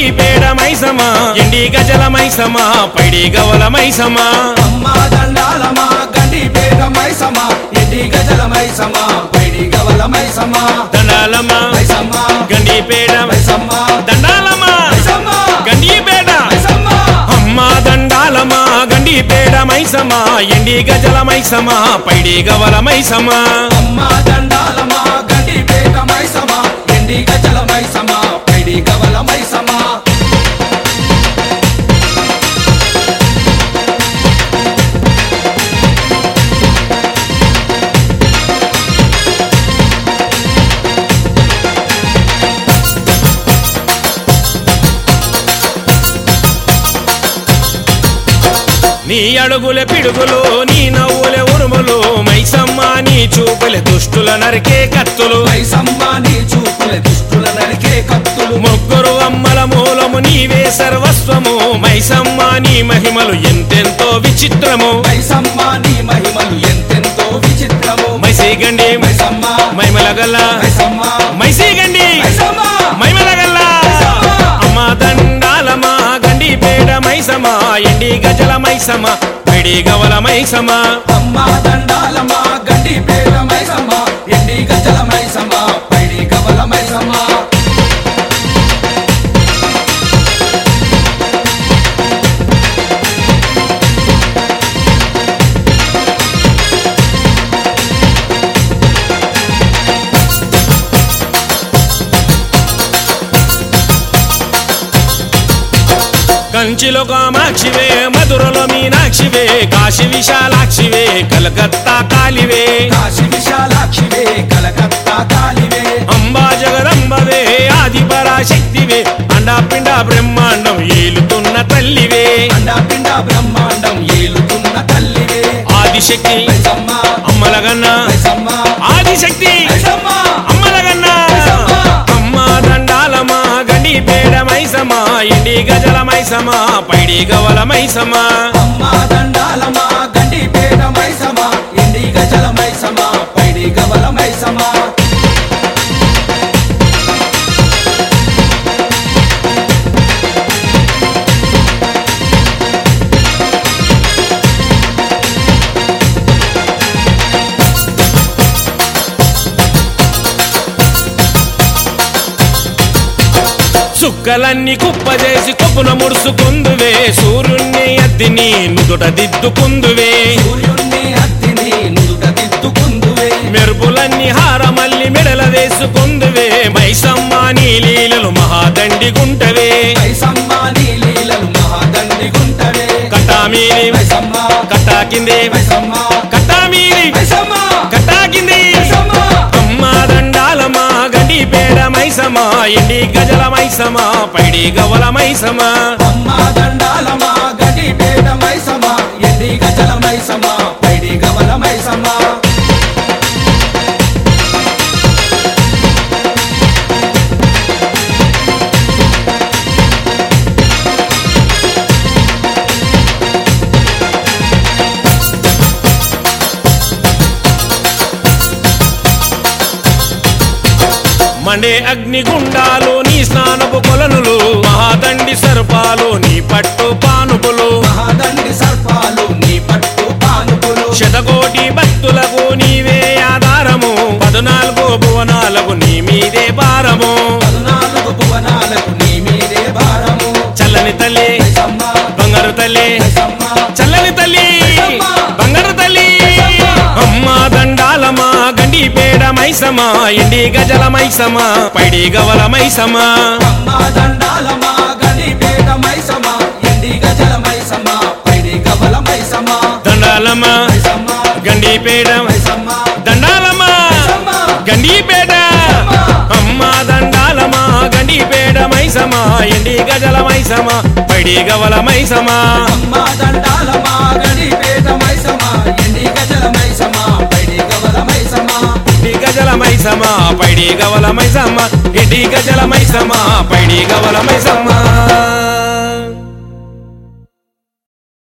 గండి పేడ మైసమా ఎండి గజల మైసమా పైడి గవల మైసమా అమ్మ దండాలమా గండి పేద మైసమా ఎడి గజల మైసమా పైడి గవల మైసమా దండాలమ్మా మైసమ్మా గండి పేడ మైసమ్మా దండాలమ్మా మైసమ్మా గండి పేడ మైసమ్మా అమ్మా దండాలమా గండి పేడ మైసమా ఎండి గజల మైసమా పైడి గవల మైసమా అమ్మ దండాలమా గండి పేద మైసమా ఎండి గజల మైసమా పైడి గవల మైసమా నీ అడుగుల పిడుగులు నీ నవ్వుల ఉరుములు మైసమ్మ నీ చూపుల దుష్టుల నరికే కత్తులు మైసమ్మ నీ చూపుల దుష్టుల నరికే కత్తులు ముగ్గురు అమ్మల మూలము నీవే సర్వస్వము మైసమ్మ నీ మహిమలు ఎంతెంతో విచిత్రము మైసమ్మ నీ మహిమలు ఎంతెంతో విచిత్రము మైసీగండి మైసమ్మ మైమలగల్ల మైసమ్మ మైసీగండి మైసమ్మ మైమలగల్ల మైసమ్మ. అమ్మ దండాలమా గండి పేడ మైసమా ఎండి గజల మైసమా పిడి గవల మైసమా అమ్మ దండాలమా గడ్డి పేద మైసమ్మ ఎండి గజల మైసమ్మ పైడి కవల మైసమ్మ కంచిలో కామాక్షివే మధురలో మీనాక్షివే కాశీ విశాలాక్షివే కలకత్తా కాలివే కాశీ విశాలాక్షివే కలకత్తా కాలివే అంబా జగదంబవే ఆది పరాశక్తివే అండాపిండ బ్రహ్మాండం ఏలుతున్న తల్లివే అండా పిండ బ్రహ్మాండం ఏలుతున్న తల్లివే ఆదిశక్తి మైసమ్మ అమ్మలగన్న మైసమ్మ ఆదిశక్తి మైసమ్మ అమ్మలగన్న అమ్మ దండాలమా గండి పేడ మైసమా ఇండి గజల మైసమా పైడి గవల మైసమా అమ్మ దండాలమా గడ్డి పేద మైసమ్మ ఎండి గజల మైసమ్మ పైడి కవల మైసమ్మ చుక్కలన్నీ కుప్పజేసి కొప్పున ముడుసుకుందువే సూర్యుణ్ణి అద్దిని నుదుట దిద్దుకుందువే సూర్యుణ్ణి అత్తిని నుదుట దిద్దుకుందువే మెరుపులన్నీ హారమల్లి మెడల వేసుకుందువే మైసమ్మ నీ లీలలు మహాదండి గుంటవే మైసమ్మ నీ లీలలు మహాదండి గుంటవే కట్టామీని మైసమ్మ కట్టా కింది మైసమ్మ కట్టామీని మైసమ్మ కట్టా కింది మైసమ్మ అమ్మ దండాలమా గండి పేడ మైసమా ఎండి గజల మైసమా పైడి గవల మైసమా అమ్మ దండాలమా గడి పేద మైసమ్మ ఎండి గజల మైసమ్మ పైడి గవల మైసమ్మ మండే అగ్నిగుండాలు నీ స్నానపు కొలనులు మహాదండి సర్పాలు నీ పట్టు పానుపులు మహాదండి సర్పాలు నీ పట్టు పానుపులు శతకోటి భక్తులకు నీవే ఆధారము పద్నాలుగు భువనాలకు నీ మీదే భారము పద్నాలుగు భువనాలకు నీ మీదే భారము చల్లని తల్లి మైసమ్మ బంగారు తల్లి మైసమ్మ చల్లని తల్లి బంగారు తల్లి అమ్మ దండాలమా గండి పేడ మైసమా ఎండి గజల మైసమా పైడి గవల మైసమా అమ్మ దండాలమా గడి పేద మైసమ్మ ఎండి గజల మైసమ్మ పైడి గవల మైసమ్మ దండాలమ్మా మైసమ్మ గండి పేడ మైసమ్మ దండాలమ్మా మైసమ్మ గండి పేడ అమ్మ దండాలమా గండి పేడ మైసమా ఎండి గజల మైసమా పైడి గవల మైసమా అమ్మ దండాలమా గడి పేద మైసమ్మ ఎండి గజల మైసమ్మ పైడి గవల మైసమ్మ ఇంటి గజల మైసమా పైడి గవల మైసమ్మ ఇంటి గజల మైసమా పైడి గవల మైసమ్మ